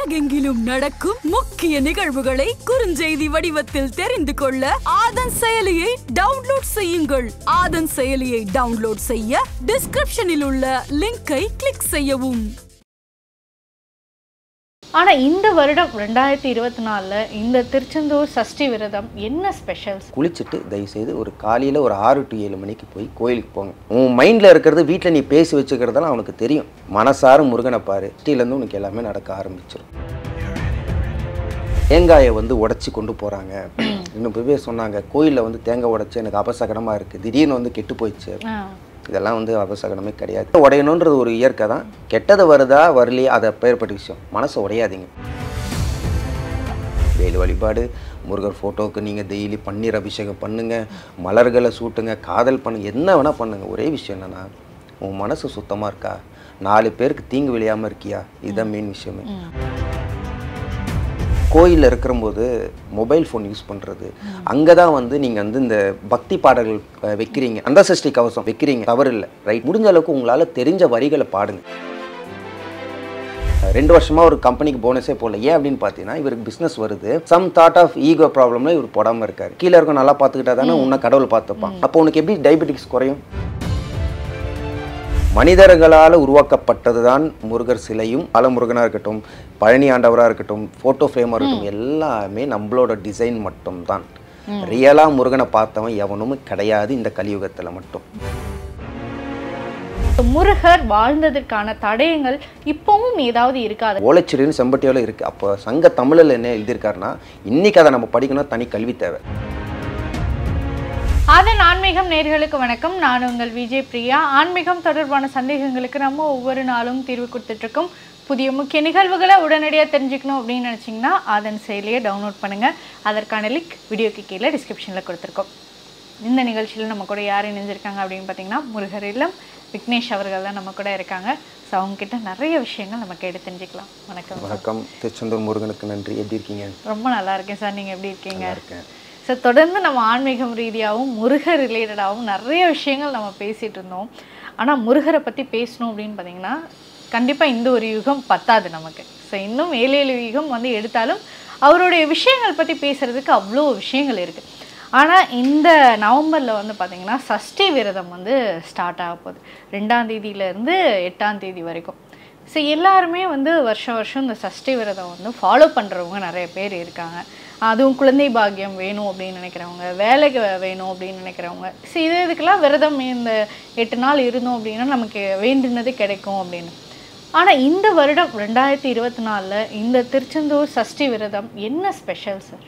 உலகெங்கிலும் நடக்கும் முக்கிய நிகழ்வுகளை குறுஞ்செய்தி வடிவத்தில் தெரிந்து கொள்ள ஆதன் செயலியை டவுன்லோட் செய்யுங்கள் ஆதன் செயலியை டவுன்லோட் செய்ய டிஸ்கிரிப்ஷனில் உள்ள லிங்கை கிளிக் செய்யவும் ஆனா இந்த வருடம் ரெண்டாயிரத்தி இருபத்தி நாலுல இந்த திருச்செந்தூர் சஷ்டி விரதம் என்ன ஸ்பெஷல்ஸ் குளிச்சுட்டு தயவுசெய்து ஒரு காலையில் ஒரு ஆறு டு ஏழு மணிக்கு போய் கோயிலுக்கு போங்க உன் மைண்டில் இருக்கிறது வீட்டில் நீ பேசி வச்சுக்கிறதெல்லாம் அவனுக்கு தெரியும் மனசார முருகனை பாரு ஸ்டீலேருந்து உனக்கு எல்லாமே நடக்க ஆரம்பிச்சிடும் தேங்காயை வந்து உடச்சி கொண்டு போகிறாங்க இன்னும் போய் சொன்னாங்க கோயிலில் வந்து தேங்காய் உடைச்சி எனக்கு அபசகனமாக இருக்குது திடீர்னு வந்து கெட்டு போயிடுச்சு இதெல்லாம் வந்து அபசகனமே கிடையாது உடையணுன்றது ஒரு இயற்கை தான் கெட்டது வருதா வரலையா அதை பெயர்பட்ட விஷயம் மனசை உடையாதீங்க வேலு வழிபாடு முருகர் ஃபோட்டோவுக்கு நீங்கள் டெய்லி பன்னீர் அபிஷேகம் பண்ணுங்கள் மலர்களை சூட்டுங்க காதல் பண்ணுங்க என்ன வேணால் பண்ணுங்கள் ஒரே விஷயம் என்னென்னா உன் மனசு சுத்தமாக இருக்கா நாலு பேருக்கு தீங்கு விளையாமல் இருக்கியா இதுதான் மெயின் விஷயமே கோயிலில் இருக்கிறம்போது மொபைல் ஃபோன் யூஸ் பண்ணுறது அங்கே தான் வந்து நீங்கள் வந்து இந்த பக்தி பாடல்கள் அஹ், வைக்கிறீங்க அந்த சஷ்டி கவசம் வைக்கிறீங்க தவறு இல்லை ரைட் முடிஞ்ச அளவுக்கு உங்களால் தெரிஞ்ச வரிகளை பாடுங்க ரெண்டு வருஷமா ஒரு கம்பெனிக்கு போனஸே போடல ஏன் அப்படின்னு பார்த்தீங்கன்னா இவருக்கு பிஸ்னஸ் வருது சம் தாட் ஆஃப் ஈகோ ப்ராப்ளம்ல இவர் போடாமல் இருக்காரு கீழே இருக்க நல்லா பார்த்துக்கிட்டா தானே உன்னை கடவுள் பார்த்துப்பான் அப்போ உனக்கு எப்படி டயபெட்டிக்ஸ் குறையும் மனிதர்களால் உருவாக்கப்பட்டது தான் முருகர் சிலையும் அலமுருகனாக இருக்கட்டும் பழனி ஆண்டவராக இருக்கட்டும் ஃபோட்டோ ஃப்ரேமாக இருக்கட்டும் எல்லாமே நம்மளோட டிசைன் மட்டும்தான் ரியலாக முருகனை பார்த்தவன் எவனும் கிடையாது இந்த கலியுகத்தில் மட்டும் முருகர் வாழ்ந்ததற்கான தடயங்கள் இப்பவும் ஏதாவது இருக்காது ஓலைச்சுடின்னு செம்பட்டியாவில் இருக்குது அப்போ சங்க தமிழில் என்ன எழுதியிருக்காருன்னா இன்னைக்கு அதை நம்ம படிக்கணும் தனி கல்வி தேவை அதன் ஆன்மீகம் நேர்களுக்கு வணக்கம் நான் உங்கள் விஜய் பிரியா ஆன்மீகம் தொடர்பான சந்தேகங்களுக்கு நம்ம ஒவ்வொரு நாளும் தீர்வு கொடுத்துட்டு இருக்கோம் புதிய முக்கிய நிகழ்வுகளை உடனடியாக தெரிஞ்சுக்கணும் அப்படின்னு நினச்சிங்கன்னா அதன் செயலியை டவுன்லோட் பண்ணுங்கள் அதற்கான லிங்க் வீடியோக்கு கீழே டிஸ்கிரிப்ஷனில் கொடுத்துருக்கோம் இந்த நிகழ்ச்சியில் நம்ம கூட யார் இணைஞ்சிருக்காங்க அப்படின்னு பார்த்தீங்கன்னா முருகர் இல்லம் விக்னேஷ் அவர்கள் தான் நம்ம கூட இருக்காங்க ஸோ அவங்ககிட்ட நிறைய விஷயங்கள் நம்ம கேட்டு தெரிஞ்சுக்கலாம் வணக்கம் வணக்கம் திருச்செந்தூர் முருகனுக்கு நன்றி எப்படி இருக்கீங்க ரொம்ப நல்லா இருக்கேன் சார் நீங்கள் எப்படி இருக்கீங்க நல்லா இருக்கேன் ஸோ தொடர்ந்து நம்ம ஆன்மீகம் ரீதியாகவும் முருகர் ரிலேட்டடாகவும் நிறைய விஷயங்கள் நம்ம பேசிகிட்டு இருந்தோம் ஆனால் முருகரை பற்றி பேசணும் அப்படின்னு பார்த்தீங்கன்னா கண்டிப்பாக இந்த ஒரு யுகம் பத்தாது நமக்கு ஸோ இன்னும் ஏழு ஏழு யுகம் வந்து எடுத்தாலும் அவருடைய விஷயங்கள் பற்றி பேசுகிறதுக்கு அவ்வளோ விஷயங்கள் இருக்குது ஆனால் இந்த நவம்பரில் வந்து பார்த்திங்கன்னா சஷ்டி விரதம் வந்து ஸ்டார்ட் ஆக போகுது ரெண்டாம் தேதியிலேருந்து எட்டாம் தேதி வரைக்கும் ஸோ எல்லாருமே வந்து வருஷம் வருஷம் இந்த சஷ்டி விரதம் வந்து ஃபாலோ பண்ணுறவங்க நிறைய பேர் இருக்காங்க அதுவும் குழந்தை பாக்கியம் வேணும் அப்படின்னு நினைக்கிறவங்க வேலைக்கு வே- வேணும் அப்படின்னு நினைக்கிறவங்க ஸோ இது இதுக்கெல்லாம் விரதம் இந்த எட்டு நாள் இருந்தோம் அப்படின்னா நமக்கு வேண்டினது கிடைக்கும் அப்படின்னு ஆனால் இந்த வருடம் ரெண்டாயிரத்தி இருபத்தி நாலில் இந்த திருச்செந்தூர் சஷ்டி விரதம் என்ன ஸ்பெஷல் சார்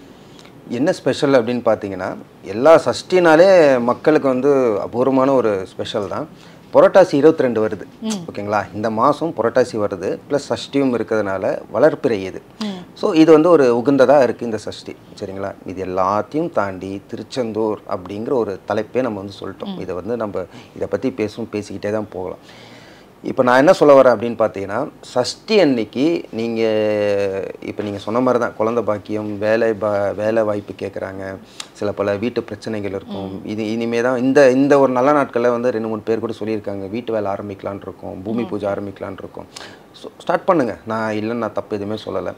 என்ன ஸ்பெஷல் அப்படின்னு பார்த்தீங்கன்னா எல்லா சஷ்டினாலே மக்களுக்கு வந்து அபூர்வமான ஒரு ஸ்பெஷல் தான் புரட்டாசி இருபத்தி ரெண்டு வருது ஓகேங்களா இந்த மாதம் புரட்டாசி வருது ப்ளஸ் சஷ்டியும் இருக்கிறதுனால வளர்ப்பிறை இது ஸோ இது வந்து ஒரு உகந்ததாக இருக்குது இந்த சஷ்டி சரிங்களா இது எல்லாத்தையும் தாண்டி திருச்செந்தூர் அப்படிங்கிற ஒரு தலைப்பே நம்ம வந்து சொல்லிட்டோம் இதை வந்து நம்ம இதை பற்றி பேசும் பேசிக்கிட்டே தான் போகலாம் இப்போ நான் என்ன சொல்ல வரேன் அப்படின்னு பார்த்தீங்கன்னா சஷ்டி அன்னைக்கு நீங்கள் இப்போ நீங்கள் சொன்ன மாதிரி தான் குழந்தை பாக்கியம் வேலை பா வேலை வாய்ப்பு கேட்குறாங்க சில பல வீட்டு பிரச்சனைகள் இருக்கும் இது இனிமே தான் இந்த இந்த ஒரு நல்ல நாட்களில் வந்து ரெண்டு மூணு பேர் கூட சொல்லியிருக்காங்க வீட்டு வேலை ஆரம்பிக்கலான் இருக்கோம் பூமி பூஜை ஆரம்பிக்கலான் இருக்கோம் ஸோ ஸ்டார்ட் பண்ணுங்கள் நான் இல்லைன்னு நான் தப்பு எதுவுமே சொல்லலை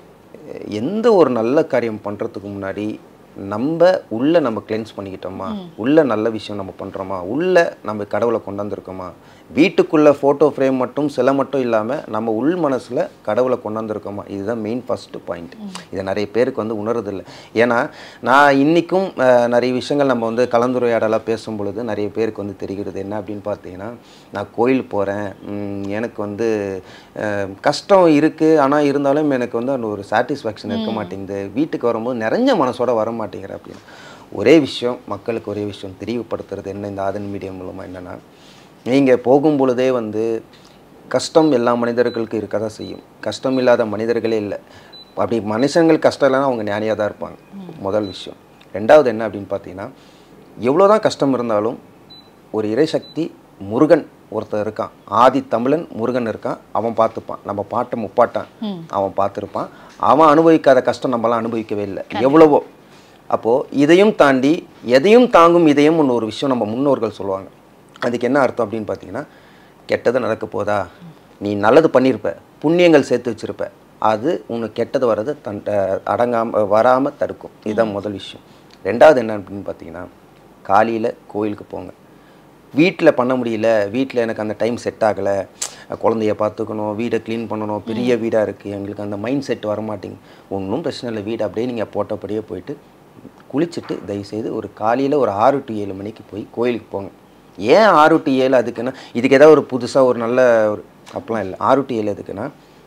எந்த ஒரு நல்ல காரியம் பண்ணுறதுக்கு முன்னாடி நம்ம உள்ள நம்ம கிளென்ஸ் பண்ணிக்கிட்டோமா உள்ள நல்ல விஷயம் நம்ம பண்ணுறோமா உள்ள நம்ம கடவுளை கொண்டாந்துருக்கோமா வீட்டுக்குள்ள ஃபோட்டோ ஃப்ரேம் மட்டும் சிலை மட்டும் இல்லாமல் நம்ம உள் மனசில் கடவுளை கொண்டாந்துருக்கோமா இதுதான் மெயின் ஃபஸ்ட்டு பாயிண்ட் இதை நிறைய பேருக்கு வந்து உணர்றதில்லை ஏன்னா நான் இன்றைக்கும் நிறைய விஷயங்கள் நம்ம வந்து கலந்துரையாடலாக பேசும் பொழுது நிறைய பேருக்கு வந்து தெரிகிறது என்ன அப்படின்னு பார்த்தீங்கன்னா நான் கோயில் போகிறேன் எனக்கு வந்து அஹ், கஷ்டம் இருக்குது ஆனால் இருந்தாலும் எனக்கு வந்து அந்த ஒரு சாட்டிஸ்ஃபேக்ஷன் இருக்க மாட்டேங்குது வீட்டுக்கு வரும்போது நிறைஞ்ச மனசோட வர மாட்டேங்கிற அப்படின்னு ஒரே விஷயம் மக்களுக்கு ஒரே விஷயம் தெரியப்படுத்துறது என்ன இந்த ஆதன் மீடியம் மூலமாக என்னென்னா நீங்கள் போகும் பொழுதே வந்து கஷ்டம் எல்லா மனிதர்களுக்கும் இருக்க தான் செய்யும் கஷ்டம் இல்லாத மனிதர்களே இல்லை அப்படி மனுஷங்கள் கஷ்டம் இல்லைன்னா அவங்க ஞானியாக தான் இருப்பாங்க முதல் விஷயம் ரெண்டாவது என்ன அப்படின்னு பார்த்தீங்கன்னா எவ்வளோ தான் கஷ்டம் இருந்தாலும் ஒரு இறைசக்தி முருகன் ஒருத்தன் இருக்கான் ஆதி தமிழன் முருகன் இருக்கான் அவன் பார்த்துப்பான் நம்ம பாட்டை முப்பாட்டான் அவன் பார்த்துருப்பான் அவன் அனுபவிக்காத கஷ்டம் நம்மளாம் அனுபவிக்கவே இல்லை எவ்வளவோ அப்போது இதையும் தாண்டி எதையும் தாங்கும் இதயம் ஒன்று ஒரு விஷயம் நம்ம முன்னோர்கள் சொல்லுவாங்க அதுக்கு என்ன அர்த்தம் அப்படின்னு பார்த்தீங்கன்னா கெட்டது நடக்க போதா நீ நல்லது பண்ணியிருப்ப புண்ணியங்கள் சேர்த்து வச்சிருப்ப அது உனக்கு கெட்டது வர்றது தன் அடங்காமல் வராமல் தடுக்கும் இதுதான் முதல் விஷயம் ரெண்டாவது என்ன அப்படின்னு பார்த்தீங்கன்னா காலையில் கோயிலுக்கு போங்க வீட்டில் பண்ண முடியல வீட்டில் எனக்கு அந்த டைம் செட் ஆகலை குழந்தைய பார்த்துக்கணும் வீடை க்ளீன் பண்ணணும் பெரிய வீடாக இருக்குது எங்களுக்கு அந்த மைண்ட் செட் வர மாட்டேங்குது ஒன்றும் பிரச்சனை இல்லை வீடு அப்படியே நீங்கள் போட்டபடியே போயிட்டு குளிச்சுட்டு தயவுசெய்து ஒரு காலையில் ஒரு ஆறு டு ஏழு மணிக்கு போய் கோயிலுக்கு போங்க ஏன் ஆறு டு ஏழு அதுக்குன்னா இதுக்கு ஏதாவது ஒரு புதுசாக ஒரு நல்ல ஒரு அப்பெல்லாம் இல்லை ஆறு டு ஏழு எதுக்குன்னா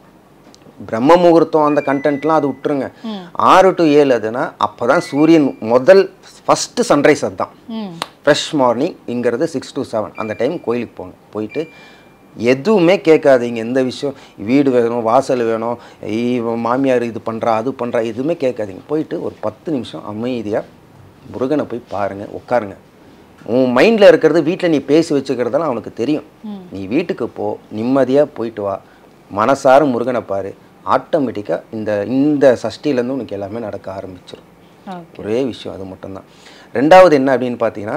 பிரம்ம முகூர்த்தம் அந்த கண்டென்ட்லாம் அது விட்டுருங்க ஆறு டு ஏழு அதுனா அப்போ தான் சூரியன் முதல் ஃபஸ்ட்டு சன்ரைஸ் அதுதான் ம் ஃப்ரெஷ் மார்னிங்கிறது சிக்ஸ் டு செவன் அந்த டைம் கோயிலுக்கு போங்க போயிட்டு எதுவுமே கேட்காதீங்க எந்த விஷயம் வீடு வேணும் வாசல் வேணும் இவன் மாமியார் இது பண்ணுறா அது பண்ணுறா எதுவுமே கேட்காதீங்க போயிட்டு ஒரு பத்து நிமிஷம் அமைதியாக முருகனை போய் பாருங்கள் உட்காருங்க உன் மைண்டில் இருக்கிறது வீட்டில் நீ பேசி வச்சுக்கிறதெல்லாம் அவனுக்கு தெரியும் நீ வீட்டுக்கு போ நிம்மதியாக போயிட்டு வா மனசார முருகனை பாரு ஆட்டோமேட்டிக்காக இந்த இந்த சஷ்டிலேருந்து உனக்கு எல்லாமே நடக்க ஆரம்பிச்சிடும் ஓகே ஒரே விஷயம் அது மட்டும்தான் ரெண்டாவது என்ன அப்படின்னு பார்த்தீங்கன்னா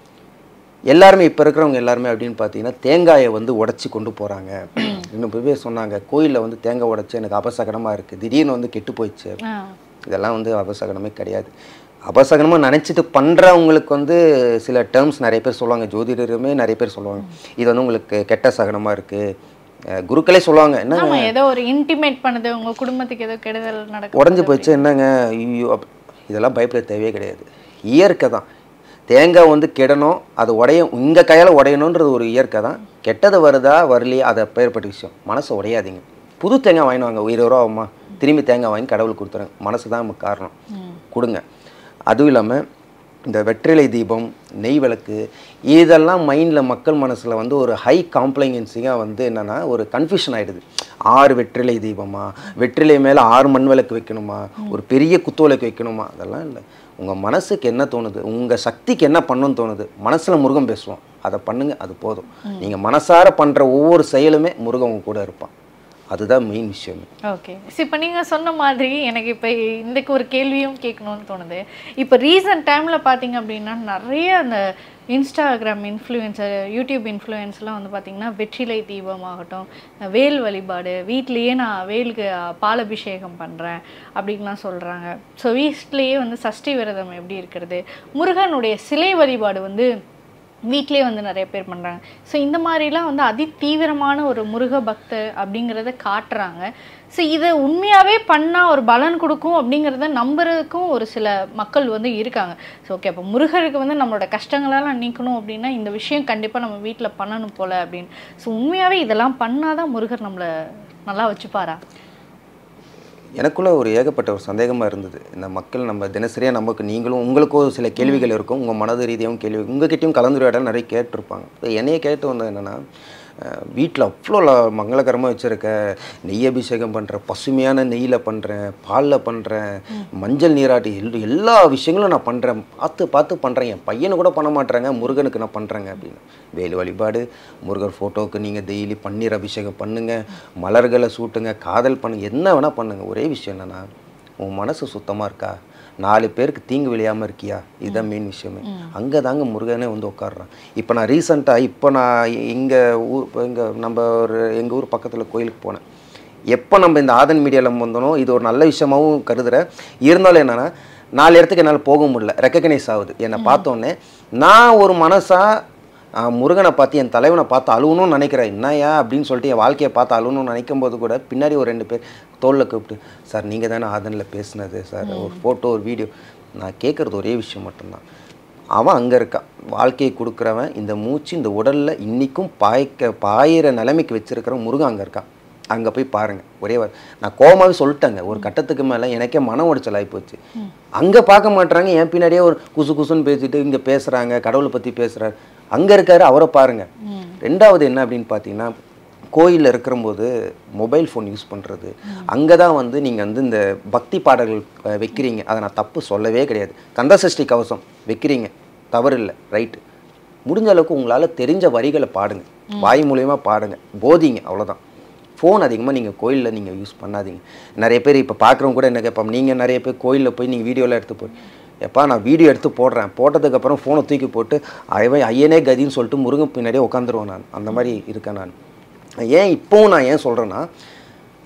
எல்லாருமே இப்போ இருக்கிறவங்க எல்லாருமே அப்படின்னு பார்த்தீங்கன்னா தேங்காயை வந்து உடச்சி கொண்டு போகிறாங்க இன்னும் போய் சொன்னாங்க கோயிலில் வந்து தேங்காய் உடைச்சு எனக்கு அபசகனமாக இருக்குது திடீர்னு வந்து கெட்டு போயிடுச்சு ஆ இதெல்லாம் வந்து அபசகனமே கிடையாது அபசகனமாக நினச்சிட்டு பண்ணுறவங்களுக்கு வந்து சில டேர்ம்ஸ் நிறைய பேர் சொல்லுவாங்க ஜோதிடருமே நிறைய பேர் சொல்லுவாங்க இது வந்து உங்களுக்கு கெட்ட சகனமாக இருக்குது குருக்களே சொல்லுவாங்க என்ன ஆமா ஏதோ ஒரு இன்டிமேட் பண்ணுது உங்க குடும்பத்துக்கு ஏதோ கெடுதல் நடக்கும் உடஞ்சி போச்சு என்னங்க ஐயோ அப் இதெல்லாம் பயப்பட தேவையே கிடையாது இயற்கை தான் தேங்காய் வந்து கெடணும் அது உடையும் உங்கள் கையால் உடையணுன்றது ஒரு இயற்கை தான் கெட்டது வருதா வரலையா அதை பெயர்பட்ட விஷயம் மனசை உடையாதீங்க புது தேங்காய் வாங்கிட்டு வாங்க இருபது ரூபா ஆகுமா திரும்பி தேங்காய் வாங்கி கடவுளுக்கு கொடுத்துருங்க மனசு தான் நமக்கு காரணம் கொடுங்க அதுவும் இல்லாமல் இந்த வெற்றிலை தீபம் நெய் விளக்கு இதெல்லாம் மைண்டில் மக்கள் மனசில் வந்து ஒரு ஹை காம்ப்ளைன்சிங்காக வந்து என்னென்னா ஒரு கன்ஃபியூஷன் ஆகிடுது ஆறு வெற்றிலை தீபமா வெற்றிலை மேலே ஆறு மண் விளக்கு வைக்கணுமா ஒரு பெரிய குத்து விளக்கு வைக்கணுமா அதெல்லாம் இல்லை உங்கள் மனசுக்கு என்ன தோணுது உங்கள் சக்திக்கு என்ன பண்ணணும்னு தோணுது மனசில் முருகன் பேசுவோம் அதை பண்ணுங்க அது போதும் நீங்கள் மனசார பண்ணுற ஒவ்வொரு செயலுமே முருகன் உங்க கூட இருப்பான் அதுதான் மெயின் விஷயமே ஓகே இப்போ நீங்கள் சொன்ன மாதிரி எனக்கு இப்போ இன்றைக்கு ஒரு கேள்வியும் கேட்கணும்னு தோணுது இப்போ ரீசன்ட் டைமில் பார்த்தீங்க அப்படின்னா நிறைய அந்த இன்ஸ்டாகிராம் இன்ஃப்ளூயன்சர் யூடியூப் இன்ஃப்ளூயன்ஸ்லாம் வந்து பார்த்திங்கன்னா வெற்றிலை தீபம் ஆகட்டும் வேல் வழிபாடு வீட்லேயே நான் வேலுக்கு பால் அபிஷேகம் பண்ணுறேன் அப்படின்லாம் சொல்கிறாங்க ஸோ வீட்லேயே வந்து சஷ்டி விரதம் எப்படி இருக்கிறது முருகனுடைய சிலை வழிபாடு வந்து வீட்டிலே வந்து நிறைய பேர் பண்ணுறாங்க ஸோ இந்த மாதிரிலாம் வந்து அதி தீவிரமான ஒரு முருக பக்தர் அப்படிங்கிறத காட்டுறாங்க ஸோ இதை உண்மையாகவே பண்ணால் ஒரு பலன் கொடுக்கும் அப்படிங்கிறத நம்புறதுக்கும் ஒரு சில மக்கள் வந்து இருக்காங்க ஸோ ஓகே அப்போ முருகருக்கு வந்து நம்மளோட கஷ்டங்களெல்லாம் நீக்கணும் அப்படின்னா இந்த விஷயம் கண்டிப்பாக நம்ம வீட்டில் பண்ணணும் போல் அப்படின்னு ஸோ உண்மையாகவே இதெல்லாம் பண்ணாதான் முருகர் நம்மளை நல்லா வச்சுப்பாரா எனக்குள்ள ஒரு ஏகப்பட்ட ஒரு சந்தேகமாக இருந்தது இந்த மக்கள் நம்ம தினசரியாக நமக்கு நீங்களும் உங்களுக்கும் சில கேள்விகள் இருக்கும் உங்கள் மனது ரீதியாகவும் கேள்வி உங்ககிட்டயும் கலந்துரையாடல் நிறைய கேட்டிருப்பாங்க இப்போ என்னைய கேட்டு வந்தது என்னென்னா வீட்டில் அவ்வளோ ல- மங்களகரமாக வச்சுருக்க நெய் அபிஷேகம் பண்ணுறேன் பசுமையான நெய்யில் பண்ணுறேன் பாலில் பண்ணுறேன் மஞ்சள் நீராட்டி எல் எல்லா விஷயங்களும் நான் பண்ணுறேன் பார்த்து பார்த்து பண்ணுறேன் என் பையனை கூட பண்ண மாட்டேறாங்க முருகனுக்கு நான் பண்ணுறேங்க அப்படின்னு வேலு வழிபாடு முருகர் ஃபோட்டோவுக்கு நீங்கள் டெய்லி பன்னீர் அபிஷேகம் பண்ணுங்கள் மலர்களை சூட்டுங்க காதல் பண்ணுங்க என்ன வேணால் பண்ணுங்கள் ஒரே விஷயம் என்னென்னா உன் மனசு சுத்தமாக இருக்கா நாலு பேருக்கு தீங்கு விளையாமல் இருக்கியா இதுதான் மெயின் விஷயமே அங்கே தாங்க முருகனே வந்து உட்காடுறான் இப்போ நான் ரீசெண்டாக இப்போ நான் இங்கே ஊர் இப்போ இங்கே நம்ம ஒரு எங்கள் ஊர் பக்கத்தில் கோயிலுக்கு போனேன் எப்போ நம்ம இந்த ஆதன் மீடியாவில் வந்தனோ இது ஒரு நல்ல விஷயமாவும் கருதுறேன் இருந்தாலும் என்னென்னா நாலு இடத்துக்கு என்னால் போக முடியல ரெக்கக்னைஸ் ஆகுது என்னை பார்த்தோன்னே நான் ஒரு மனசாக ஆஹ் முருகனை பார்த்து என் தலைவனை பார்த்து அழுவணும்னு நினைக்கிறேன் என்னையா அப்படின்னு சொல்லிட்டு என் வாழ்க்கையை பார்த்து அழுவணும்னு நினைக்கும் போது கூட பின்னாடி ஒரு ரெண்டு பேர் தோளில் கூப்பிட்டு சார் நீங்கள் தானே ஆதனில் பேசுனது சார் ஒரு ஃபோட்டோ ஒரு வீடியோ நான் கேட்குறது ஒரே விஷயம் மட்டும்தான் அவன் அங்கே இருக்கான் வாழ்க்கையை கொடுக்குறவன் இந்த மூச்சு இந்த உடலில் இன்றைக்கும் பாய்க்க பாயிற நிலைமைக்கு வச்சிருக்கிற முருகன் அங்கே இருக்கான் அங்கே போய் பாருங்கள் ஒரே வார் நான் கோமாவே சொல்லிட்டேங்க ஒரு கட்டத்துக்கு மேலே எனக்கே மன உடைச்சல் ஆகிப்போச்சு அங்கே பார்க்க மாட்றாங்க என் பின்னாடியே ஒரு குசு குசுன்னு பேசிட்டு இங்கே பேசுகிறாங்க கடவுளை பற்றி பேசுகிறாரு அங்கே இருக்காரு அவரை பாருங்க ரெண்டாவது என்ன அப்படின்னு பார்த்தீங்கன்னா கோயிலில் இருக்கிறம்போது மொபைல் ஃபோன் யூஸ் பண்ணுறது அங்கே தான் வந்து நீங்கள் வந்து இந்த பக்தி பாடல்கள் அஹ், வைக்கிறீங்க அதை நான் தப்பு சொல்லவே கிடையாது கந்தசஷ்டி கவசம் வைக்கிறீங்க தவறு இல்லை ரைட்டு முடிஞ்ச அளவுக்கு உங்களால் தெரிஞ்ச வரிகளை பாடுங்க வாய் மூலயமா பாடுங்க போதிங்க அவ்வளோதான் ஃபோன் அதிகமாக நீங்கள் கோயிலில் நீங்கள் யூஸ் பண்ணாதீங்க நிறைய பேர் இப்போ பார்க்குறவங்க கூட என்ன கேட்பாங்க நீங்கள் நிறைய பேர் கோயிலில் போய் நீங்கள் வீடியோலாம் எடுத்து போய் எப்பா நான் வீடியோ எடுத்து போடுறேன் போட்டதுக்கப்புறம் ஃபோனை தூக்கி போட்டு அவன் ஐயனே கதின்னு சொல்லிட்டு முருகன் பின்னாடியே உட்காந்துருவேன் நான் அந்த மாதிரி இருக்கேன் நான் ஏன் இப்போவும் நான் ஏன் சொல்கிறேன்னா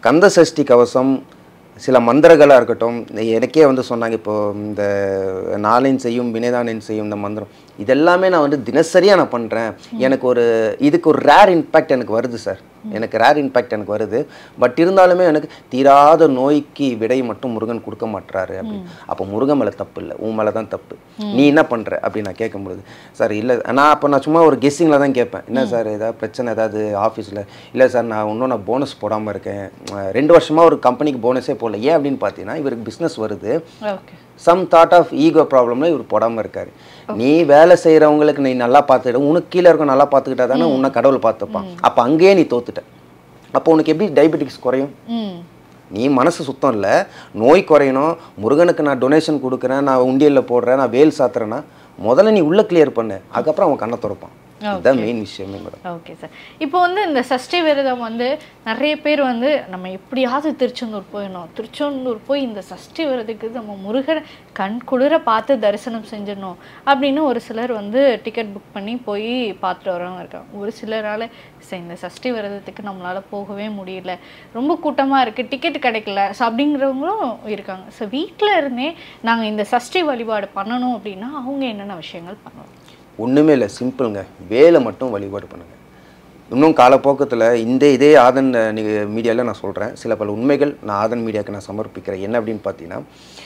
கந்த சஷ்டி கவசம் சில மந்திரங்களாக இருக்கட்டும் எனக்கே வந்து சொன்னாங்க இப்போ இந்த நாளின் செய்யும் வினைதானின் செய்யும் இந்த மந்திரம் இதெல்லாமே நான் வந்து தினசரியாக நான் பண்ணுறேன் எனக்கு ஒரு இதுக்கு ஒரு ரேர் இம்பேக்ட் எனக்கு வருது சார் எனக்கு ரேர் இம்பேக்ட் எனக்கு வருது பட் இருந்தாலுமே எனக்கு தீராத நோய்க்கு விடை மட்டும் முருகன் கொடுக்க மாட்டுறாரு அப்படின்னு அப்போ முருகன் மேலே தப்பு இல்லை உன் மேலே தான் தப்பு நீ என்ன பண்ணுற அப்படின்னு நான் கேட்கும்பொழுது சார் இல்லை நான் அப்போ நான் சும்மா ஒரு கெஸ்ஸிங்கில் தான் கேட்பேன் என்ன சார் ஏதாவது பிரச்சனை ஏதாவது ஆஃபீஸில் இல்லை சார் நான் இன்னும் நான் போனஸ் போடாமல் இருக்கேன் அஹ் ரெண்டு வருஷமாக ஒரு கம்பெனிக்கு போனஸே போடல ஏன் அப்படின்னு பார்த்தீங்கன்னா இவருக்கு பிஸ்னஸ் வருது okay some thought of ego ப்ராப்ளம்ல இவர் போடாமல் இருக்காரு நீ வேலை செய்கிறவங்களுக்கு நீ நல்லா பார்த்துக்கிட்ட உனக்கு கீழே இருக்க நல்லா பார்த்துக்கிட்டா தானே உன்னை கடவுள் பார்த்துப்பான் அப்போ அங்கேயே நீ தோத்துட்ட அப்போ உனக்கு எப்படி டயபெட்டிக்ஸ் குறையும் ம் நீ மனசு சுத்தம் இல்லை நோய் குறையணும் முருகனுக்கு நான் டொனேஷன் கொடுக்குறேன் நான் உண்டியலில் போடுறேன் நான் வேல் சாத்துறேன்னா முதல்ல நீ உள்ளே கிளியர் பண்ணு அதுக்கப்புறம் அவன் கண்ணை திறப்பான் இதுதான் மெயின் விஷயமே மேடம் ஓகே சார் இப்போ வந்து இந்த சஷ்டி விரதம் வந்து நிறைய பேர் வந்து நம்ம எப்படியாவது திருச்செந்தூர் போயிடணும் திருச்செந்தூர் போய் இந்த சஷ்டி விரதத்துக்கு நம்ம முருகரை கண் குளிர பார்த்து தரிசனம் செஞ்சிடணும் அப்படின்னு ஒரு சிலர் வந்து டிக்கெட் புக் பண்ணி போய் பார்த்துட்டு வரவங்க இருக்காங்க ஒரு சிலரால் சரி இந்த சஷ்டி விரதத்துக்கு நம்மளால போகவே முடியல ரொம்ப கூட்டமாக இருக்குது டிக்கெட் கிடைக்கல ஸோ அப்படிங்கிறவங்களும் இருக்காங்க ஸோ வீட்டில் இருந்தே நாங்கள் இந்த சஷ்டி வழிபாடு பண்ணணும் அப்படின்னா அவங்க என்னென்ன விஷயங்கள் பண்ணணும் ஒன்றுமே இல்லை சிம்பிளுங்க வேலை மட்டும் வழிபாடு பண்ணுங்க இன்னும் காலப்போக்கத்தில் இந்த இதே ஆதன் மீடியாவில் நான் சொல்கிறேன் சில பல உண்மைகள் நான் ஆதன் மீடியாவுக்கு நான் சமர்ப்பிக்கிறேன் என்ன அப்படின்னு பார்த்தீங்கன்னா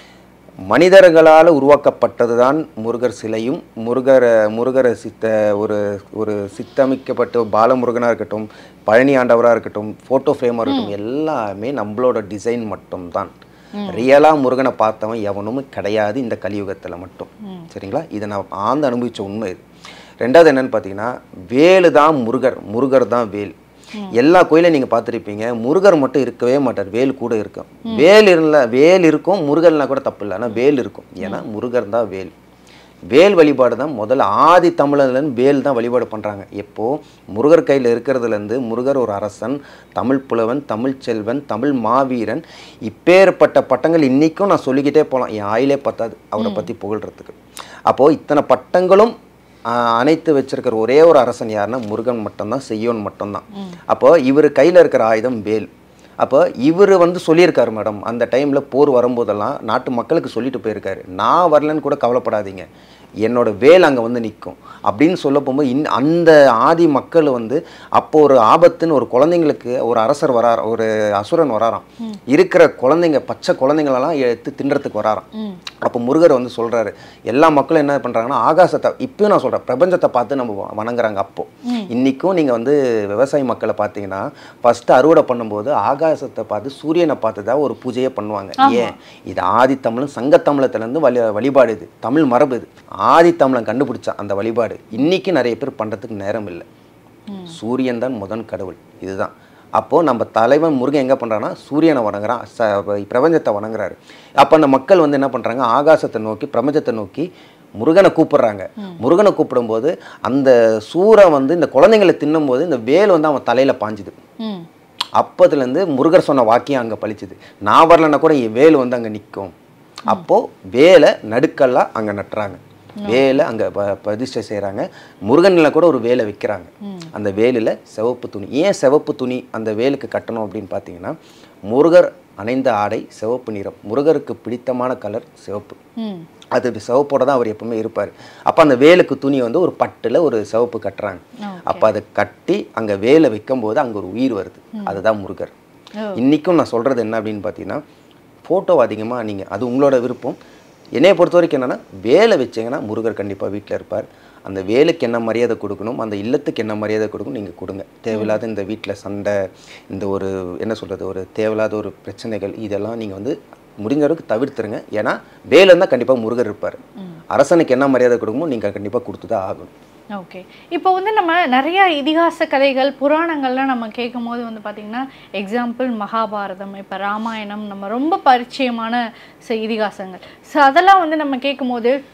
மனிதர்களால் உருவாக்கப்பட்டது தான் முருகர் சிலையும் முருகர் முருகரை சித்த ஒரு ஒரு சித்தமிக்கப்பட்ட பாலமுருகனாக இருக்கட்டும் பழனி ஆண்டவராக இருக்கட்டும் ஃபோட்டோ ஃப்ரேமாக இருக்கட்டும் எல்லாமே நம்மளோட டிசைன் மட்டும்தான் ரியலாக முருகனை பார்த்தவன் எவனும் கிடையாது இந்த கலியுகத்தில் மட்டும் சரிங்களா இதை நான் ஆழ்ந்து அனுபவிச்ச உண்மை இது ரெண்டாவது என்னன்னு பார்த்தீங்கன்னா வேலு தான் முருகர் முருகர் தான் வேல் எல்லா கோயிலையும் நீங்கள் பார்த்துருப்பீங்க முருகர் மட்டும் இருக்கவே மாட்டார் வேல் கூட இருக்கும் வேல் இருல வேல் இருக்கும் முருகர்னா கூட தப்பு இல்லை ஆனால் வேல் இருக்கும் ஏன்னா முருகர் தான் வேல் வேல் வழிபாடு தான் முதல்ல ஆதி தமிழர்லேருந்து வேல் தான் வழிபாடு பண்ணுறாங்க எப்போ முருகர் கையில் இருக்கிறதுலேருந்து முருகர் ஒரு அரசன் தமிழ் புலவன் தமிழ் செல்வன் தமிழ் மாவீரன் இப்பேற்பட்ட பட்டங்கள் இன்றைக்கும் நான் சொல்லிக்கிட்டே போகலாம் என் ஆயிலே பத்தாது அவரை பற்றி புகழ்கிறதுக்கு அப்போது இத்தனை பட்டங்களும் ஆஹ், அணைத்து வச்சிருக்கிற ஒரே ஒரு அரசன் யாருன்னா முருகன் மட்டும்தான் செய்யோன் மட்டும்தான் அப்போ இவர் கையில் இருக்கிற ஆயுதம் வேல் அப்போ இவர் வந்து சொல்லியிருக்காரு மேடம் அந்த டைமில் போர் வரும்போதெல்லாம் நாட்டு மக்களுக்கு சொல்லிட்டு போயிருக்காரு நான் வரலன்னு கூட கவலைப்படாதீங்க என்னோட வேல் அங்கே வந்து நிற்கும் அப்படின்னு சொல்ல போகும்போது இன் அந்த ஆதி மக்கள் வந்து அப்போ ஒரு ஆபத்துன்னு ஒரு குழந்தைங்களுக்கு ஒரு அரசர் வரார் ஒரு அசுரன் வராராம் இருக்கிற குழந்தைங்க பச்சை குழந்தைங்களெல்லாம் எடுத்து தின்றதுக்கு வராராம் அப்போ முருகர் வந்து சொல்றாரு எல்லா மக்களும் என்ன பண்றாங்கன்னா ஆகாசத்தை இப்பயும் நான் சொல்றேன் பிரபஞ்சத்தை பார்த்து நம்ம வ- வணங்குறாங்க அப்போ இன்னைக்கும் நீங்க வந்து விவசாய மக்களை பார்த்தீங்கன்னா ஃபர்ஸ்ட் அறுவடை பண்ணும்போது ஆகாசத்தை பார்த்து சூரியனை பார்த்து தான் ஒரு பூஜையே பண்ணுவாங்க ஏன் இது ஆதி தமிழும் சங்கத்தமிழத்துலேருந்து வழி வழிபாடு இது தமிழ் மரபு இது ஆதி தமிழன் கண்டுபிடிச்சான் அந்த வழிபாடு இன்னைக்கு நிறைய பேர் பண்றதுக்கு நேரம் இல்லை சூரியன் தான் முதன் கடவுள் இதுதான் அப்போது நம்ம தலைவன் முருகன் எங்கே பண்ணுறான்னா சூரியனை வணங்குறான் ச பிரபஞ்சத்தை வணங்குறாரு அப்போ அந்த மக்கள் வந்து என்ன பண்ணுறாங்க ஆகாசத்தை நோக்கி பிரபஞ்சத்தை நோக்கி முருகனை கூப்பிடுறாங்க முருகனை கூப்பிடும்போது அந்த சூரன் வந்து இந்த குழந்தைங்களை தின்னும்போது இந்த வேல் வந்து அவன் தலையில் பாஞ்சுது ம் அப்போதுலேருந்து முருகர் சொன்ன வாக்கியம் அங்கே பளிச்சுது நான் வரலன்னா கூட என் வேல் வந்து அங்கே நிற்கும் அப்போது வேலை நடுக்கல்லாம் அங்கே நட்டுறாங்க வேலை அங்கே ப பிரதிஷ்டை செய்கிறாங்க முருகனில் கூட ஒரு வேலை வைக்கிறாங்க அந்த வேலில் சிவப்பு துணி ஏன் சிவப்பு துணி அந்த வேலுக்கு கட்டணும் அப்படின்னு பார்த்தீங்கன்னா முருகர் அணைந்த ஆடை சிவப்பு நிறம் முருகருக்கு பிடித்தமான கலர் சிவப்பு ம் அது சிவப்போட தான் அவர் எப்பவுமே இருப்பார் அப்போ அந்த வேலுக்கு துணி வந்து ஒரு பட்டில் ஒரு சிவப்பு கட்டுறாங்க அப்போ அதை கட்டி அங்கே வேலை வைக்கும்போது அங்கே ஒரு உயிர் வருது அதுதான் முருகர் இன்றைக்கும் நான் சொல்கிறது என்ன அப்படின்னு பார்த்தீங்கன்னா ஃபோட்டோ அதிகமாக நீங்கள் அது உங்களோட விருப்பம் என்னைய பொறுத்த வரைக்கும் என்னென்னா வேலை வச்சீங்கன்னா முருகர் கண்டிப்பாக வீட்டில் இருப்பார் அந்த வேலுக்கு என்ன மரியாதை கொடுக்கணும் அந்த இல்லத்துக்கு என்ன மரியாதை கொடுக்கணும் நீங்கள் கொடுங்க தேவையில்லாத இந்த வீட்டில் சண்டை இந்த ஒரு என்ன சொல்கிறது ஒரு தேவையில்லாத ஒரு பிரச்சனைகள் இதெல்லாம் நீங்கள் வந்து முடிஞ்ச அளவுக்கு தவிர்த்துருங்க ஏன்னா வேலை இருந்தால் கண்டிப்பாக முருகர் இருப்பார் அரசனுக்கு என்ன மரியாதை கொடுக்கணுமோ நீங்கள் கண்டிப்பாக கொடுத்து தான் ஆகணும் ஓகே இப்போ வந்து நம்ம நிறைய இதிகாச கதைகள் புராணங்கள்லாம் நம்ம கேட்கும் போது வந்து பார்த்திங்கன்னா எக்ஸாம்பிள் மகாபாரதம் இப்போ ராமாயணம் நம்ம ரொம்ப பரிச்சயமான ச- இதிகாசங்கள் ஸோ அதெல்லாம் வந்து நம்ம கேட்கும்போது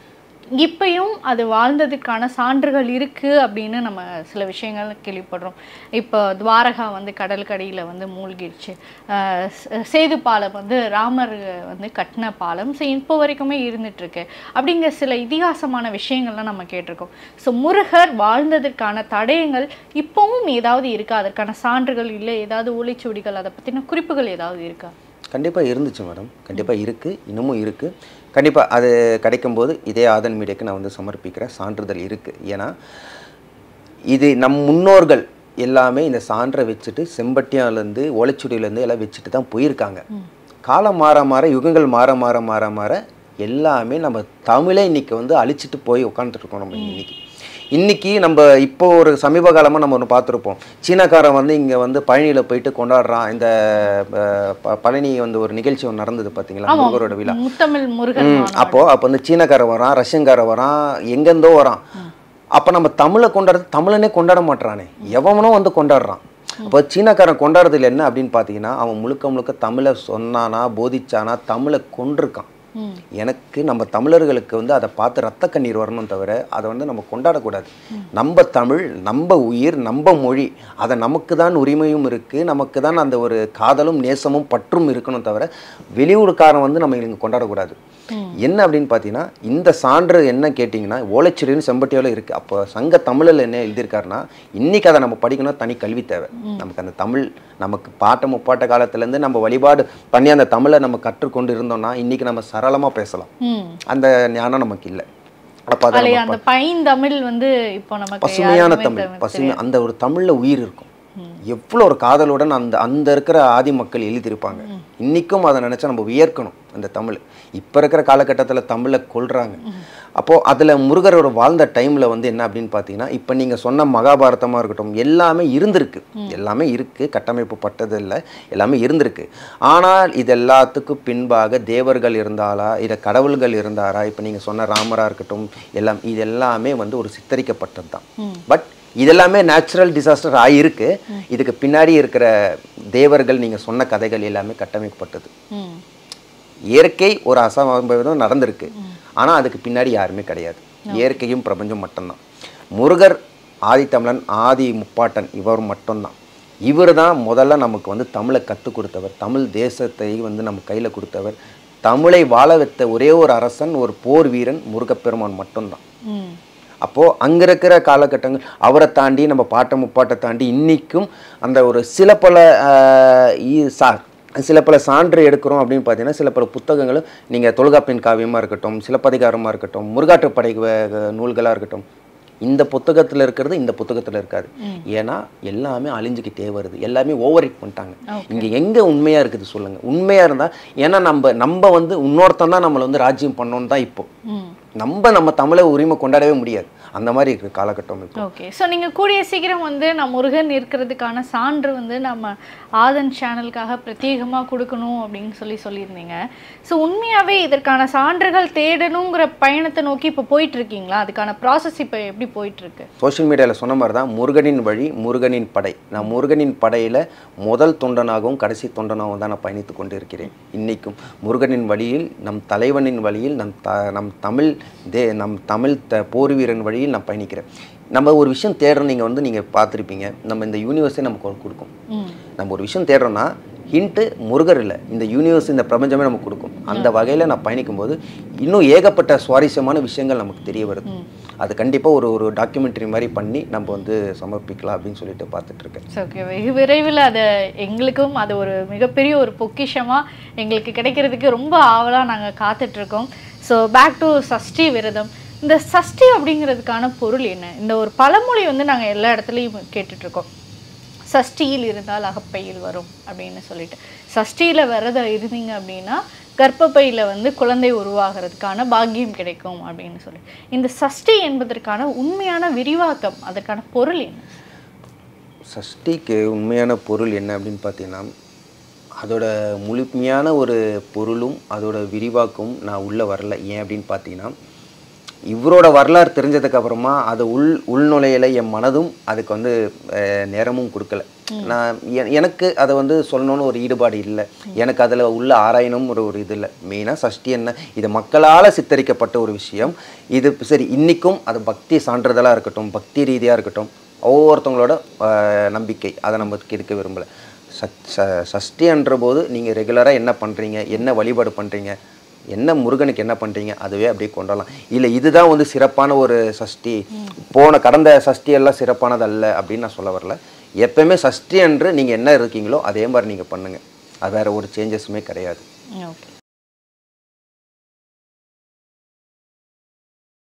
இப்பயும் அது வாழ்ந்ததுக்கான சான்றுகள் இருக்கு அப்படின்னு நம்ம சில விஷயங்கள் கேள்விப்படுறோம் இப்போ துவாரகா வந்து கடலுக்கடியில் வந்து மூழ்கிடுச்சு ஆஹ் சே- சேது பாலம் வந்து ராமர் வந்து கட்டின பாலம் ஸோ இப்போ வரைக்குமே இருந்துட்டு இருக்கு அப்படிங்கிற சில இதிகாசமான விஷயங்கள்லாம் நம்ம கேட்டிருக்கோம் ஸோ முருகர் வாழ்ந்ததற்கான தடயங்கள் இப்பவும் ஏதாவது இருக்கா அதற்கான சான்றுகள் இல்லை ஏதாவது ஓலைச்சுவடிகள் அதை பற்றின குறிப்புகள் ஏதாவது இருக்கா கண்டிப்பாக இருந்துச்சு மேடம் கண்டிப்பாக இருக்குது இன்னமும் இருக்குது கண்டிப்பாக அது கிடைக்கும்போது இதே ஆதன் மீடியாக்கு நான் வந்து சமர்ப்பிக்கிறேன் சான்றிதழ் இருக்குது ஏன்னா இது நம் முன்னோர்கள் எல்லாமே இந்த சான்றை வச்சுட்டு செம்பட்டியாலேருந்து ஓலைச்சுடியிலேருந்து எல்லாம் வச்சுட்டு தான் போயிருக்காங்க காலம் மாற மாற யுகங்கள் மாற மாற மாற மாற எல்லாமே நம்ம தமிழை இன்னைக்கு வந்து அழிச்சிட்டு போய் உட்காந்துருக்கோம் நம்ம இன்னைக்கு இன்னைக்கு நம்ம இப்போ ஒரு சமீப காலமாக நம்ம ஒன்று பார்த்துருப்போம் சீனாக்காரன் வந்து இங்கே வந்து பழனியில் போயிட்டு கொண்டாடுறான் இந்த அஹ், ப- பழனி வந்து ஒரு நிகழ்ச்சி ஒன்று நடந்தது பார்த்தீங்களா முருகரோட விழா முத்தமிழ் முருகன் ம், அப்போ அப்போ வந்து சீனக்காரன் வரான் ரஷ்யன்காரன் வரான் எங்கேருந்தோ வரான் அப்போ நம்ம தமிழை கொண்டாடுறது தமிழனே கொண்டாட மாட்றானே எவனோ வந்து கொண்டாடுறான் அப்போ சீனக்காரன் கொண்டாடுறதுல என்ன அப்படின்னு பார்த்தீங்கன்னா அவன் முழுக்க முழுக்க தமிழை சொன்னானா போதிச்சானா தமிழை கொண்டிருக்கான் ம். எனக்கு நம்ம தமிழர்களுக்கு வந்து அதை பார்த்து ரத்த கண்ணீர் வரணும் தவிர அதை வந்து நம்ம கொண்டாடக்கூடாது நம்ம தமிழ் நம்ம உயிர் நம்ம மொழி அதை நமக்கு தான் உரிமையும் இருக்குது நமக்கு தான் அந்த ஒரு காதலும் நேசமும் பற்றும் இருக்கணும் தவிர வெளியூருக்காரன் வந்து நம்ம இங்கே கொண்டாடக்கூடாது என்ன அப்படின்னு பார்த்தீங்கன்னா இந்த சான்று என்ன கேட்டிங்கன்னா ஓலைச்சுவடின்னு செம்பட்டியாவில் இருக்குது அப்போ சங்க தமிழில் என்ன எழுதியிருக்காருன்னா இன்னைக்கு அதை நம்ம படிக்கணும் தனி கல்வி தேவை நமக்கு அந்த தமிழ் நமக்கு பாட்ட முப்பாட்ட காலத்துலேருந்து நம்ம வழிபாடு பண்ணி அந்த தமிழை நம்ம கற்றுக்கொண்டு இருந்தோம்னா இன்னைக்கு நம்ம சரளமாக பேசலாம் ம் அந்த ஞானம் நமக்கு இல்லை அப்போ அதை பழைய நம்ம அந்த பைந்தமிழ் வந்து இப்போ நமக்கு பசுமையான யாருக்குமே தமிழ் தெரி- பசுமை அந்த ஒரு தமிழில் உயிர் இருக்கும் எவ்வளோ ஒரு காதலுடன் அந்த அந்த இருக்கிற ஆதி மக்கள் எழுதியிருப்பாங்க இன்னைக்கும் அதை நினச்சா நம்ம வியர்க்கணும் அந்த தமிழ் இப்போ இருக்கிற காலகட்டத்தில் தமிழை கொள்றாங்க அப்போது அதில் முருகரோட வாழ்ந்த டைமில் வந்து என்ன அப்படின்னு பார்த்தீங்கன்னா இப்போ நீங்கள் சொன்ன மகாபாரதமாக இருக்கட்டும் எல்லாமே இருந்திருக்கு எல்லாமே இருக்குது கட்டமைப்பு பட்டது இல்லை எல்லாமே இருந்திருக்கு ஆனால் இது எல்லாத்துக்கும் பின்பாக தேவர்கள் இருந்தாலா இல்லை கடவுள்கள் இருந்தாரா இப்போ நீங்கள் சொன்ன ராமராக இருக்கட்டும் எல்லாம் இது எல்லாமே வந்து ஒரு சித்தரிக்கப்பட்டது தான் பட் இதெல்லாமே நேச்சுரல் டிசாஸ்டர் ஆகியிருக்கு இதுக்கு பின்னாடி இருக்கிற தேவர்கள் நீங்கள் சொன்ன கதைகள் எல்லாமே கட்டமைக்கப்பட்டது ம் இயற்கை ஒரு அசம்பவிதம் நடந்திருக்கு ஆனால் அதுக்கு பின்னாடி யாருமே கிடையாது இயற்கையும் பிரபஞ்சம் மட்டும்தான் முருகர் ஆதித்தமிழன் ஆதி முப்பாட்டன் இவர் மட்டும்தான் இவர் தான் முதல்ல நமக்கு வந்து தமிழை கற்றுக் கொடுத்தவர் தமிழ் தேசத்தை வந்து நம்ம கையில் கொடுத்தவர் தமிழை வாழ வைத்த ஒரே ஒரு அரசன் ஒரு போர் வீரன் முருகப்பெருமான் மட்டும்தான் ம் அப்போது அங்கே இருக்கிற காலகட்டங்கள் அவரை தாண்டி நம்ம பாட்டை முப்பாட்டை தாண்டி இன்றைக்கும் அந்த ஒரு சில பல ஆஹ், இ- சா சில பல சான்று எடுக்கிறோம் அப்படின்னு பார்த்தீங்கன்னா சில பல புத்தகங்களும் நீங்கள் தொல்காப்பியன் காவியமாக இருக்கட்டும் சிலப்பதிகாரமாக இருக்கட்டும் முருகாற்றுப்படை நூல்களாக இருக்கட்டும் இந்த புத்தகத்தில் இருக்கிறது இந்த புத்தகத்தில் இருக்காது ஏன்னா எல்லாமே அழிஞ்சுக்கிட்டே வருது எல்லாமே ஓவர் பண்ணிட்டாங்க இங்கே எங்கே உண்மையாக இருக்குது சொல்லுங்கள் உண்மையாக இருந்தால் ஏன்னா நம்ம நம்ம வந்து இன்னொருத்தன் தான் நம்மளை வந்து ராஜ்யம் பண்ணோன்னு தான் இப்போ ம் நம்ம நம்ம தமிழை உரிமை கொண்டாடவே முடியாது அந்த மாதிரி இருக்கு காலகட்டம் இப்போ ஓகே ஸோ நீங்கள் கூடிய சீக்கிரம் வந்து நான் முருகன் இருக்கிறதுக்கான சான்று வந்து நம்ம ஆதன் சேனலுக்காக பிரத்யேகமாக கொடுக்கணும் அப்படின்னு சொல்லி சொல்லியிருந்தீங்க ஸோ உண்மையாகவே இதற்கான சான்றுகள் தேடணுங்கிற பயணத்தை நோக்கி இப்போ போயிட்டு இருக்கீங்களா அதுக்கான ப்ராசஸ் இப்போ எப்படி போயிட்டு இருக்கு சோஷியல் மீடியாவில் சொன்ன மாதிரி தான் முருகனின் வழி முருகனின் படை நான் முருகனின் படையில் முதல் தொண்டனாகவும் கடைசி தொண்டனாகவும் தான் நான் பயணித்து கொண்டு இருக்கிறேன் இன்னைக்கும் முருகனின் வழியில் நம் தலைவனின் வழியில் நம் த நம் தமிழ் தே நம் தமிழ் த போர் வீரன் வழியில் நான் பயணிக்கிறேன் நம்ம ஒரு விஷயம் தேடுறோம் நீங்கள் வந்து நீங்கள் பார்த்துருப்பீங்க நம்ம இந்த யூனிவர்ஸே நமக்கு ஒரு கொடுக்கும் ம் நம்ம ஒரு விஷயம் தேடுறோம்னா ஹிண்ட்டு முருகர் இல்லை இந்த யூனிவர்ஸ் இந்த பிரபஞ்சமே நமக்கு கொடுக்கும் அந்த வகையில் நான் பயணிக்கும்போது இன்னும் ஏகப்பட்ட சுவாரஸ்யமான விஷயங்கள் நமக்கு தெரிய வருது அது கண்டிப்பாக ஒரு ஒரு டாக்குமெண்ட்ரி மாதிரி பண்ணி நம்ம வந்து சமர்ப்பிக்கலாம் அப்படின்னு சொல்லிட்டு பார்த்துட்டு இருக்கேன் ஸோ ஓகே வெகு விரைவில் அதை எங்களுக்கும் அது ஒரு மிகப்பெரிய ஒரு பொக்கிஷமாக எங்களுக்கு கிடைக்கிறதுக்கு ரொம்ப ஆவலாக நாங்கள் காத்துட்ருக்கோம் ஸோ பேக் டு சஷ்டி விரதம் இந்த சஷ்டி அப்படிங்கிறதுக்கான பொருள் என்ன இந்த ஒரு பழமொழி வந்து நாங்கள் எல்லா இடத்துலையும் கேட்டுட்ருக்கோம் சஷ்டியில் இருந்தால் அகப்பையில் வரும் அப்படின்னு சொல்லிட்டு சஷ்டியில் விரதம் இருந்தீங்க அப்படின்னா கர்ப்பப்பையில் வந்து குழந்தை உருவாகிறதுக்கான பாக்கியம் கிடைக்கும் அப்படின்னு சொல்லி இந்த சஷ்டி என்பதற்கான உண்மையான விரிவாக்கம் அதற்கான பொருள் என்ன சஷ்டிக்கு உண்மையான பொருள் என்ன அப்படின்னு பார்த்தீங்கன்னா அதோட முழுமையான ஒரு பொருளும் அதோட விரிவாக்கமும் நான் உள்ளே வரல ஏன் அப்படின்னு பார்த்தீங்கன்னா இவரோட வரலாறு தெரிஞ்சதுக்கு அப்புறமா அது உள் உள்நுழையில என் மனதும் அதுக்கு வந்து அஹ், நேரமும் கொடுக்கல நான் எ- எனக்கு அதை வந்து சொல்லணும்னு ஒரு ஈடுபாடு இல்லை எனக்கு அதில் உள்ள ஆராயணும் ஒரு ஒரு இது இல்லை மெயினாக சஷ்டி என்ன இது மக்களால் சித்தரிக்கப்பட்ட ஒரு விஷயம் இது சரி இன்றைக்கும் அது பக்தி சான்றிதழாக இருக்கட்டும் பக்தி ரீதியாக இருக்கட்டும் ஒவ்வொருத்தவங்களோட ஆஹ், நம்பிக்கை அதை நம்ம கெடுக்க விரும்பலை சத் ச- சஷ்டின்ற போது நீங்கள் ரெகுலராக என்ன பண்ணுறீங்க என்ன வழிபாடு பண்ணுறீங்க என்ன முருகனுக்கு என்ன பண்ணுறீங்க அதுவே அப்படியே கொண்டாடலாம் இல்லை இதுதான் வந்து சிறப்பான ஒரு சஷ்டி போன கடந்த சஷ்டி எல்லாம் சிறப்பானது அல்ல அப்படின்னு நான் சொல்ல வரல எப்பயுமே சஷ்டி அன்று நீங்கள் என்ன இருக்கீங்களோ அதே மாதிரி நீங்கள் பண்ணுங்கள் அது வேறு ஒரு சேஞ்சஸுமே கிடையாது ஓகே